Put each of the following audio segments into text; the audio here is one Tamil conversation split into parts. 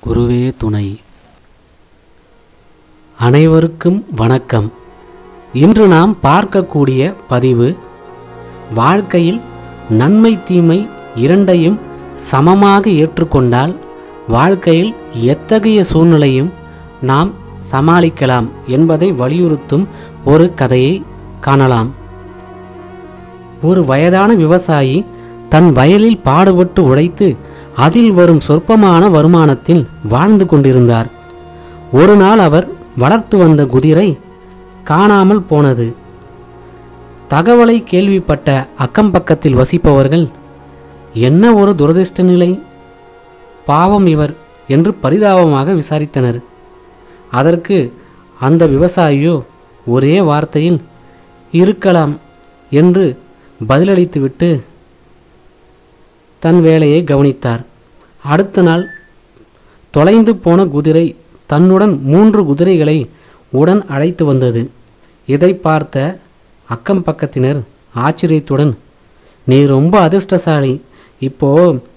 குருவே துணை அனைவருக்கும் வணக்கம் இன்று நாம் பார்க்கக்கூடிய பதிவு வாழ்க்கையில் நன்மை தீமை இரண்டையும் சமமாக ஏற்றுக்கொண்டால் வாழ்க்கையில் எத்தகைய சூழ்நிலையும் நாம் சமாளிக்கலாம் என்பதை வலியுறுத்தும் ஒரு கதையை காணலாம் ஒரு வயதான விவசாயி தன் வயலில் பாடுபட்டு உழைத்து அதில் வரும் சொற்பமான வருமானத்தில் வாழ்ந்து கொண்டிருந்தார் ஒரு நாள் அவர் வளர்த்து வந்த குதிரை காணாமல் போனது தகவலை கேள்விப்பட்ட அக்கம் பக்கத்தில் வசிப்பவர்கள் என்ன ஒரு துரதிர்ஷ்ட நிலை பாவம் இவர் என்று பரிதாபமாக விசாரித்தனர் அதற்கு அந்த விவசாயியோ ஒரே வார்த்தையில் இருக்கலாம் என்று பதிலளித்துவிட்டு தன் வேலையை கவனித்தார் அடுத்த நாள் தொலைந்து போன குதிரை தன்னுடன் மூன்று குதிரைகளை உடன் அழைத்து வந்தது இதை பார்த்த அக்கம் பக்கத்தினர் ஆச்சரியத்துடன் நீ ரொம்ப அதிர்ஷ்டசாலி இப்போ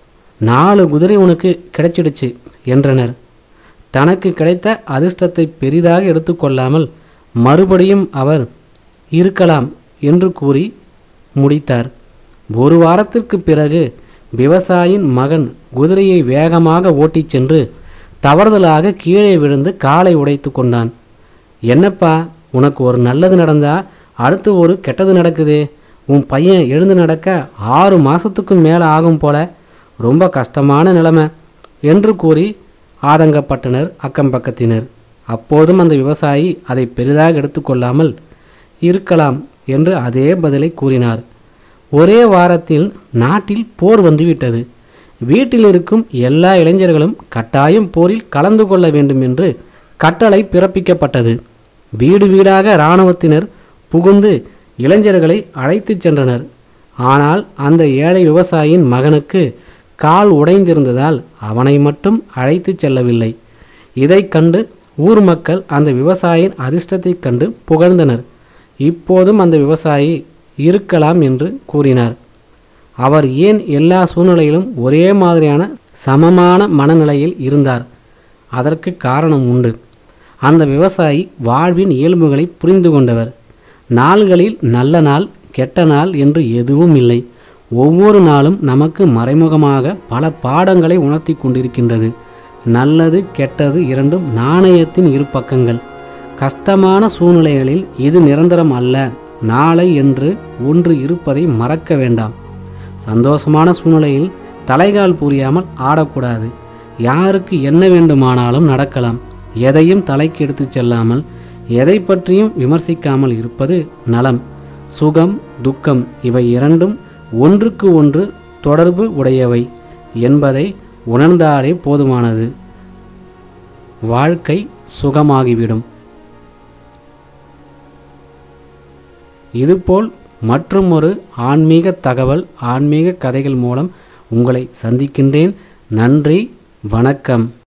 நாலு குதிரை உனக்கு கிடைச்சிடுச்சு என்றனர் தனக்கு கிடைத்த அதிர்ஷ்டத்தை பெரிதாக எடுத்துக்கொள்ளாமல் மறுபடியும் அவர் இருக்கலாம் என்று கூறி முடித்தார் ஒரு வாரத்திற்கு பிறகு விவசாயின் மகன் குதிரையை வேகமாக ஓட்டிச் சென்று தவறுதலாக கீழே விழுந்து காலை உடைத்து கொண்டான் என்னப்பா உனக்கு ஒரு நல்லது நடந்தா அடுத்து ஒரு கெட்டது நடக்குதே உன் பையன் எழுந்து நடக்க ஆறு மாசத்துக்கும் மேலே ஆகும் போல ரொம்ப கஷ்டமான நிலைமை என்று கூறி ஆதங்கப்பட்டனர் அக்கம் பக்கத்தினர் அப்போதும் அந்த விவசாயி அதை பெரிதாக எடுத்துக்கொள்ளாமல் இருக்கலாம் என்று அதே பதிலை கூறினார் ஒரே வாரத்தில் நாட்டில் போர் வந்துவிட்டது வீட்டில் இருக்கும் எல்லா இளைஞர்களும் கட்டாயம் போரில் கலந்து கொள்ள வேண்டும் என்று கட்டளை பிறப்பிக்கப்பட்டது வீடு வீடாக இராணுவத்தினர் புகுந்து இளைஞர்களை அழைத்துச் சென்றனர் ஆனால் அந்த ஏழை விவசாயியின் மகனுக்கு கால் உடைந்திருந்ததால் அவனை மட்டும் அழைத்துச் செல்லவில்லை இதைக் கண்டு ஊர் மக்கள் அந்த விவசாயியின் அதிர்ஷ்டத்தைக் கண்டு புகழ்ந்தனர் இப்போதும் அந்த விவசாயி இருக்கலாம் என்று கூறினார் அவர் ஏன் எல்லா சூழ்நிலையிலும் ஒரே மாதிரியான சமமான மனநிலையில் இருந்தார் அதற்கு காரணம் உண்டு அந்த விவசாயி வாழ்வின் இயல்புகளை புரிந்து கொண்டவர் நாள்களில் நல்ல நாள் கெட்ட நாள் என்று எதுவும் இல்லை ஒவ்வொரு நாளும் நமக்கு மறைமுகமாக பல பாடங்களை உணர்த்தி கொண்டிருக்கின்றது நல்லது கெட்டது இரண்டும் நாணயத்தின் இரு பக்கங்கள் கஷ்டமான சூழ்நிலைகளில் இது நிரந்தரம் அல்ல நாளை என்று ஒன்று இருப்பதை மறக்க வேண்டாம் சந்தோஷமான சூழ்நிலையில் தலைகால் புரியாமல் ஆடக்கூடாது யாருக்கு என்ன வேண்டுமானாலும் நடக்கலாம் எதையும் தலைக்கு எடுத்துச் செல்லாமல் எதை பற்றியும் விமர்சிக்காமல் இருப்பது நலம் சுகம் துக்கம் இவை இரண்டும் ஒன்றுக்கு ஒன்று தொடர்பு உடையவை என்பதை உணர்ந்தாலே போதுமானது வாழ்க்கை சுகமாகிவிடும் இதுபோல் மற்றும் ஒரு ஆன்மீக தகவல் ஆன்மீக கதைகள் மூலம் உங்களை சந்திக்கின்றேன் நன்றி வணக்கம்